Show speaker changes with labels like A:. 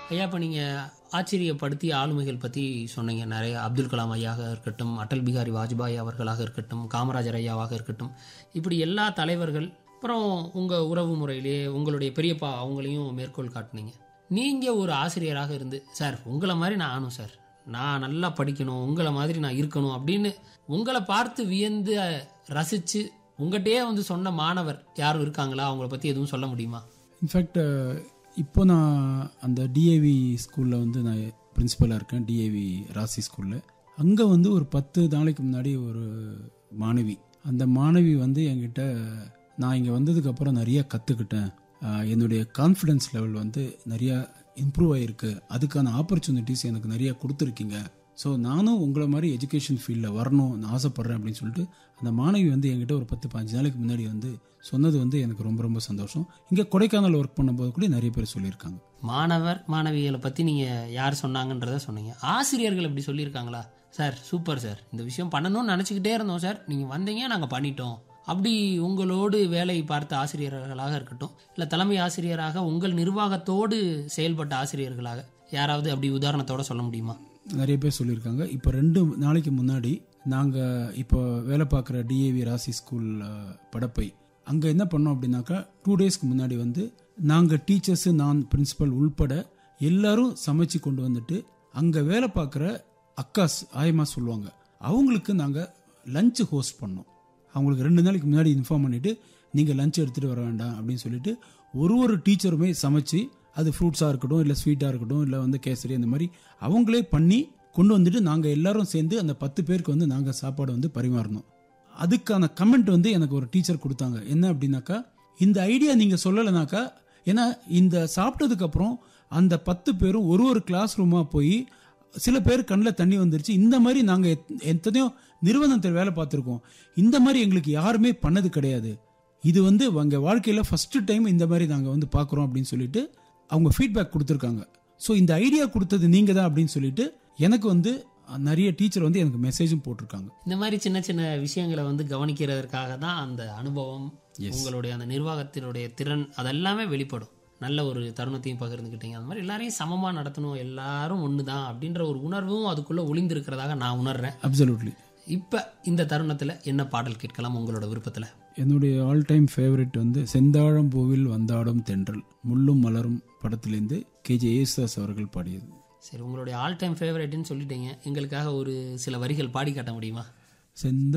A: ஐயா இப்போ நீங்கள் ஆச்சரியப்படுத்திய ஆளுமைகள் பற்றி சொன்னீங்க நிறைய அப்துல் கலாம் ஐயாக இருக்கட்டும் அடல் பிகாரி வாஜ்பாய் அவர்களாக இருக்கட்டும் காமராஜர் ஐயாவாக இருக்கட்டும் இப்படி எல்லா தலைவர்கள் அப்புறம் உங்கள் உறவு முறையிலே உங்களுடைய பெரியப்பா அவங்களையும் மேற்கோள் காட்டுனீங்க நீங்கள் ஒரு ஆசிரியராக இருந்து சார் உங்களை மாதிரி நான் ஆனும் சார் நான் நல்லா படிக்கணும் உங்களை மாதிரி நான் இருக்கணும் அப்படின்னு உங்களை பார்த்து வியந்து ரசித்து உங்கள்கிட்டயே வந்து சொன்ன மாணவர் யாரும் இருக்காங்களா அவங்கள பற்றி எதுவும் சொல்ல முடியுமா
B: இன்ஃபேக்ட் இப்போ நான் அந்த டிஏவி ஸ்கூலில் வந்து நான் பிரின்சிபலாக இருக்கேன் டிஏவி ராசி ஸ்கூலில் அங்கே வந்து ஒரு பத்து நாளைக்கு முன்னாடி ஒரு மாணவி அந்த மாணவி வந்து என்கிட்ட நான் இங்கே வந்ததுக்கப்புறம் நிறைய கற்றுக்கிட்டேன் என்னுடைய கான்ஃபிடென்ஸ் லெவல் வந்து நிறையா இம்ப்ரூவ் ஆகிருக்கு அதுக்கான ஆப்பர்ச்சுனிட்டிஸ் எனக்கு நிறையா கொடுத்துருக்கீங்க ஸோ நானும் உங்களை மாதிரி எஜுகேஷன் ஃபீல்டில் வரணும்னு ஆசைப்பட்றேன் அப்படின்னு சொல்லிட்டு அந்த மாணவி வந்து என்கிட்ட ஒரு பத்து பதினஞ்சு நாளைக்கு முன்னாடி வந்து சொன்னது வந்து எனக்கு ரொம்ப ரொம்ப சந்தோஷம் இங்கே கொடைக்கானல் ஒர்க் பண்ணும்போது கூட நிறைய பேர் சொல்லியிருக்காங்க
A: மாணவர் மாணவிகளை பற்றி நீங்கள் யார் சொன்னாங்கன்றத சொன்னீங்க ஆசிரியர்கள் இப்படி சொல்லியிருக்காங்களா சார் சூப்பர் சார் இந்த விஷயம் பண்ணணும்னு நினச்சிக்கிட்டே இருந்தோம் சார் நீங்கள் வந்தீங்க நாங்கள் பண்ணிட்டோம் அப்படி உங்களோடு வேலை பார்த்த ஆசிரியர்களாக இருக்கட்டும் இல்லை தலைமை ஆசிரியராக உங்கள் நிர்வாகத்தோடு செயல்பட்ட ஆசிரியர்களாக யாராவது அப்படி உதாரணத்தோட சொல்ல முடியுமா
B: நிறைய பேர் சொல்லியிருக்காங்க இப்போ ரெண்டு நாளைக்கு முன்னாடி நாங்கள் இப்போ வேலை பார்க்குற டிஏவி ராசி ஸ்கூல் படப்பை அங்கே என்ன பண்ணோம் அப்படின்னாக்கா டூ டேஸ்க்கு முன்னாடி வந்து நாங்கள் டீச்சர்ஸு நான் பிரின்சிபல் உள்பட எல்லாரும் சமைச்சு கொண்டு வந்துட்டு அங்கே வேலை பார்க்குற அக்காஸ் ஆயமா சொல்லுவாங்க அவங்களுக்கு நாங்கள் லஞ்சு ஹோஸ்ட் பண்ணோம் அவங்களுக்கு ரெண்டு நாளைக்கு முன்னாடி இன்ஃபார்ம் பண்ணிவிட்டு நீங்கள் லஞ்ச் எடுத்துகிட்டு வர வேண்டாம் அப்படின்னு சொல்லிட்டு ஒரு ஒரு டீச்சருமே சமைச்சு அது ஃப்ரூட்ஸாக இருக்கட்டும் இல்லை ஸ்வீட்டாக இருக்கட்டும் இல்லை வந்து கேசரி அந்த மாதிரி அவங்களே பண்ணி கொண்டு வந்துட்டு நாங்கள் எல்லாரும் சேர்ந்து அந்த பத்து பேருக்கு வந்து நாங்கள் சாப்பாடு வந்து பரிமாறணும் அதுக்கான கமெண்ட் வந்து எனக்கு ஒரு டீச்சர் கொடுத்தாங்க என்ன அப்படின்னாக்கா இந்த ஐடியா நீங்கள் சொல்லலைனாக்கா ஏன்னா இந்த சாப்பிட்டதுக்கப்புறம் அந்த பத்து பேரும் ஒரு ஒரு கிளாஸ் ரூமாக போய் சில பேர் கண்ணில் தண்ணி வந்துருச்சு இந்த மாதிரி நாங்கள் எத்தனையோ நிறுவனத்தில் வேலை பார்த்துருக்கோம் இந்த மாதிரி எங்களுக்கு யாருமே பண்ணது கிடையாது இது வந்து எங்கள் வாழ்க்கையில் ஃபஸ்ட்டு டைம் இந்த மாதிரி நாங்கள் வந்து பார்க்குறோம் அப்படின்னு சொல்லிட்டு அவங்க ஃபீட்பேக் கொடுத்துருக்காங்க ஸோ இந்த ஐடியா கொடுத்தது நீங்கள் தான் அப்படின்னு சொல்லிட்டு எனக்கு வந்து நிறைய டீச்சர் வந்து எனக்கு மெசேஜும் போட்டிருக்காங்க
A: இந்த மாதிரி சின்ன சின்ன விஷயங்களை வந்து கவனிக்கிறதற்காக தான் அந்த அனுபவம் உங்களுடைய அந்த நிர்வாகத்தினுடைய திறன் அதெல்லாமே வெளிப்படும் நல்ல ஒரு தருணத்தையும் பகிர்ந்துக்கிட்டீங்க அந்த மாதிரி எல்லாரையும் சமமாக நடத்தணும் எல்லாரும் ஒன்று தான் அப்படின்ற ஒரு உணர்வும் அதுக்குள்ளே ஒளிந்திருக்கிறதாக நான் உணர்றேன்
B: அப்சல்யூட்லி
A: இப்போ இந்த தருணத்தில் என்ன பாடல் கேட்கலாம் உங்களோட விருப்பத்தில்
B: என்னுடைய ஆல் டைம் ஃபேவரட் வந்து செந்தாழம்பூவில் வந்தாடும் தென்றல் முள்ளும் மலரும் படத்திலேருந்து கேஜே ஏசுதாஸ் அவர்கள் பாடியது
A: சரி உங்களுடைய ஆல் டைம் ஃபேவரட்னு சொல்லிட்டீங்க எங்களுக்காக ஒரு சில வரிகள் பாடி காட்ட முடியுமா
B: செந்த